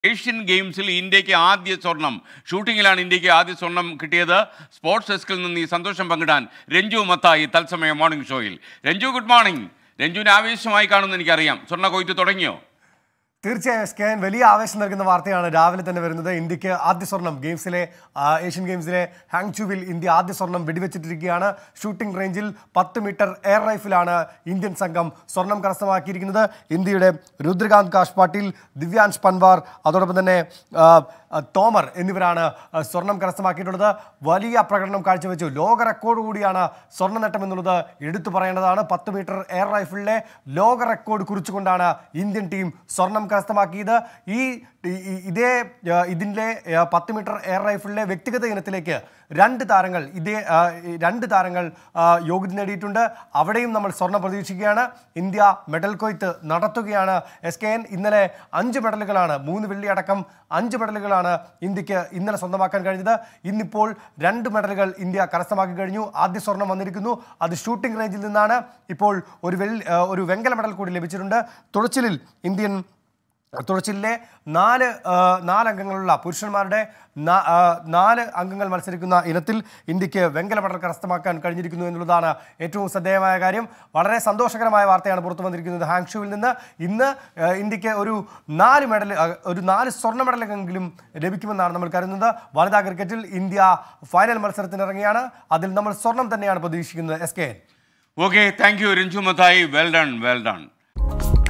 Asian ഗെയിംസിൽ ഇന്ത്യക്ക് ആദ്യ സ്വർണം ഷൂട്ടിങ്ങിലാണ് ഇന്ത്യക്ക് ആദ്യ സ്വർണം കിട്ടിയത് സ്പോർട്സ് ഡെസ്കിൽ നിന്ന് ഈ സന്തോഷം പങ്കിടാൻ രഞ്ജു മത്തായി തത്സമയ മോർണിംഗ് ഷോയിൽ രഞ്ജു ഗുഡ് മോർണിംഗ് രഞ്ജുവിന് ആവേശമായി കാണുമെന്ന് എനിക്കറിയാം സ്വർണ്ണ കൊയ്ത്ത് തുടങ്ങിയോ തീർച്ചയായും എസ് കെ എൻ വലിയ ആവേശം നൽകുന്ന വാർത്തയാണ് രാവിലെ തന്നെ വരുന്നത് ഇന്ത്യക്ക് ആദ്യ സ്വർണം ഗെയിംസിലെ ആ, ഏഷ്യൻ ഗെയിംസിലെ ഹാങ്ചുവിൽ ഇന്ത്യ ആദ്യ സ്വർണം വെടിവെച്ചിട്ടിരിക്കുകയാണ് ഷൂട്ടിംഗ് റേഞ്ചിൽ പത്ത് മീറ്റർ എയർ റൈഫിലാണ് ഇന്ത്യൻ സംഘം സ്വർണം കരസ്ഥമാക്കിയിരിക്കുന്നത് ഇന്ത്യയുടെ രുദ്രകാന്ത് കാഷ് പാട്ടീൽ ദിവ്യാൻഷ് പൻവാർ അതോടൊപ്പം തന്നെ ആ, ആ, തോമർ എന്നിവരാണ് ആ, സ്വർണം കരസ്ഥമാക്കിയിട്ടുള്ളത് വലിയ പ്രകടനം കാഴ്ചവെച്ചു ലോക റെക്കോർഡ് കൂടിയാണ് സ്വർണ്ണ നേട്ടം എന്നുള്ളത് എടുത്തു പറയേണ്ടതാണ് പത്ത് മീറ്റർ എയർ റൈഫിളിലെ ലോക റെക്കോർഡ് കുറിച്ചുകൊണ്ടാണ് ഇന്ത്യൻ ടീം സ്വർണം കരസ്ഥമാക്കിയത് ഈ ഈ- ഈ- ഇതേ ആ, ഇതിൻ്റെ ആ, പത്ത് മീറ്റർ എയർ റൈഫിളിലെ വ്യക്തിഗത ഇനത്തിലേക്ക് രണ്ട് താരങ്ങൾ ഇതേ ആ, ഈ രണ്ട് താരങ്ങൾ ആ, യോഗ്യത നേടിയിട്ടുണ്ട് അവിടെയും നമ്മൾ സ്വർണം പ്രതീക്ഷിക്കുകയാണ് ഇന്ത്യ മെഡൽ കൊയ്ത്ത് നടത്തുകയാണ് എസ് കെ എൻ ഇന്നലെ അഞ്ച് മെഡലുകളാണ് മൂന്ന് വെള്ളി അടക്കം അഞ്ച് മെഡലുകളാണ് ഇന്ത്യക്ക് ഇന്നലെ സ്വന്തമാക്കാൻ കഴിഞ്ഞത് ഇന്നിപ്പോൾ രണ്ട് മെഡലുകൾ ഇന്ത്യ കരസ്ഥമാക്കി കഴിഞ്ഞു ആദ്യ സ്വർണം വന്നിരിക്കുന്നു അത് ഷൂട്ടിംഗ് റേഞ്ചിൽ നിന്നാണ് ഇപ്പോൾ ഒരു വെള്ളി ആ, ഒരു വെങ്കല മെഡൽ കൂടി ലഭിച്ചിട്ടുണ്ട് തുഴച്ചിലിൽ ഇന്ത്യൻ തുഴച്ചിലിലെ നാല് ആ, നാല് അംഗങ്ങളുള്ള പുരുഷന്മാരുടെ നാ- ആ, നാല് അംഗങ്ങൾ മത്സരിക്കുന്ന ഇനത്തിൽ ഇന്ത്യക്ക് വെങ്കല മെഡൽ കരസ്ഥമാക്കാൻ കഴിഞ്ഞിരിക്കുന്നു എന്നുള്ളതാണ് ഏറ്റവും ശ്രദ്ധേയമായ കാര്യം വളരെ സന്തോഷകരമായ വാർത്തയാണ് പുറത്തു വന്നിരിക്കുന്നത് ഹാങ്ഷുവിൽ നിന്ന് ഇന്ന് ആ, ഇന്ത്യക്ക് ഒരു നാല് മെഡൽ ആ, ഒരു നാല് സ്വർണ്ണ മെഡലെങ്കിലും ലഭിക്കുമെന്നാണ് നമ്മൾ കരുതുന്നത് വനിതാ ക്രിക്കറ്റിൽ ഇന്ത്യ ഫൈനൽ മത്സരത്തിനിറങ്ങിയാണ് അതിൽ നമ്മൾ സ്വർണം തന്നെയാണ് പ്രതീക്ഷിക്കുന്നത് S K N okay thank you Ranju Mathai well done well done